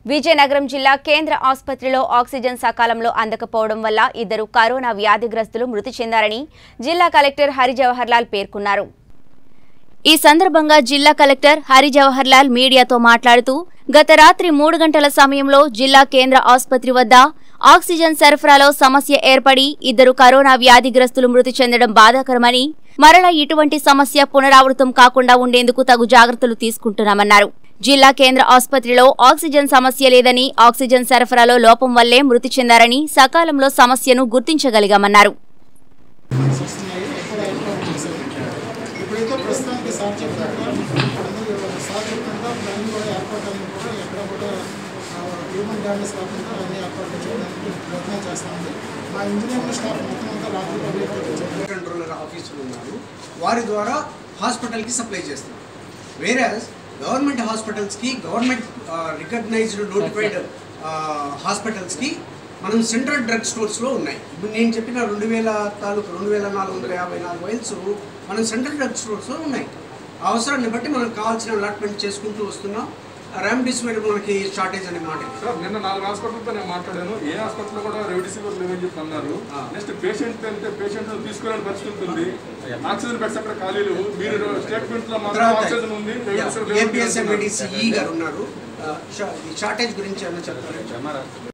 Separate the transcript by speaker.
Speaker 1: విజయనగరం జిల్లా కేంద్ర ఆసుపత్రిలో ఆక్సిజన్ సకాలంలో అందకపోవడం వల్ల ఇద్దరు కరోనా వ్యాధిగ్రస్తులు మృతి చెందారని జిల్లా కలెక్టర్ హరిజవహర్ లాల్ పేర్కొన్నారు ఈ సందర్భంగా జిల్లా కలెక్టర్ హరి జవహర్ లాల్ మీడియాతో మాట్లాడుతూ గత రాత్రి మూడు గంటల సమయంలో జిల్లా కేంద్ర ఆసుపత్రి వద్ద ఆక్సిజన్ సరఫరాలో సమస్య ఏర్పడి ఇద్దరు కరోనా వ్యాధిగ్రస్తులు మృతి చెందడం బాధాకరమని మరలా ఇటువంటి సమస్య పునరావృతం కాకుండా ఉండేందుకు తగు జాగ్రత్తలు తీసుకుంటున్నామన్నారు జిల్లా కేంద్ర ఆసుపత్రిలో ఆక్సిజన్ సమస్య లేదని ఆక్సిజన్ సరఫరాలో లోపం వల్లే మృతి చెందారని సకాలంలో సమస్యను గుర్తించగలిగామన్నారు
Speaker 2: వస్తున్నాయి ఎక్కడ ఏర్పాటు చేశారు ఇప్పుడైతే ప్రస్తుతానికి సార్ చెప్పినట్టుగా అందరూ సార్ చెప్పినట్టుగా దాన్ని కూడా ఏర్పాట్లన్నీ కూడా ఎక్కడ కూడా హ్యూమన్ డ్యామేజ్ కాకుండా అన్ని ఏర్పాట్లు చేయడానికి ప్రయత్నం చేస్తామండి మా ఇంజనీరింగ్ స్టాఫ్ మొత్తం అంతా రాత్రి పబ్లిక్
Speaker 3: కంట్రోలర్ ఆఫీసులు ఉన్నారు వారి ద్వారా హాస్పిటల్కి సప్లై చేస్తారు వేరే గవర్నమెంట్ హాస్పిటల్స్కి గవర్నమెంట్ రికగ్నైజ్డ్ నోటిఫైడ్ హాస్పిటల్స్కి మనం సెంట్రల్ డ్రగ్ స్టోర్స్లో ఉన్నాయి ఇప్పుడు నేను చెప్పిన రెండు వేల తాలూకు రెండు వేల నాలుగు వందల యాభై నాలుగు వైల్స్ మనం సెంట్రల్ డ్రగ్ స్టోర్స్లో ఉన్నాయి అవసరాన్ని బట్టి మనకు కావాల్సిన అలాట్మెంట్ చేసుకుంటూ వస్తున్నాం ర్యామ్డిసివిర్ మనకి షార్టేజ్ అనే మాట ఇది.
Speaker 4: సార్ నిన్న నాలుగు హాస్పిటల్తో నేను మాట్లాడాను ఏ హాస్పిటల్ కూడా రెమిడిసివిర్ లేవని చెప్పి అన్నారు
Speaker 3: ఆ.
Speaker 4: నెక్స్ట్ పేషెంట్ అంటే పేషెంట్ తీసుకునే పరిస్థితి ఉంది ఆక్సిజన్ బెడ్స్ అక్కడ ఖాళీలు మీరు స్టేట్మెంట్ లో మాత్రం
Speaker 3: తర్వాత
Speaker 4: ఆక్సిజన్ ఉంది రెమిడిసివిర్ లేవని
Speaker 3: ఏపీఎస్ఎంఈడిసి
Speaker 4: చెప్తున్నారు.
Speaker 3: ఈ గారు ఉన్నారు షార్టేజ్ గురించి ఏమైనా చెప్తారు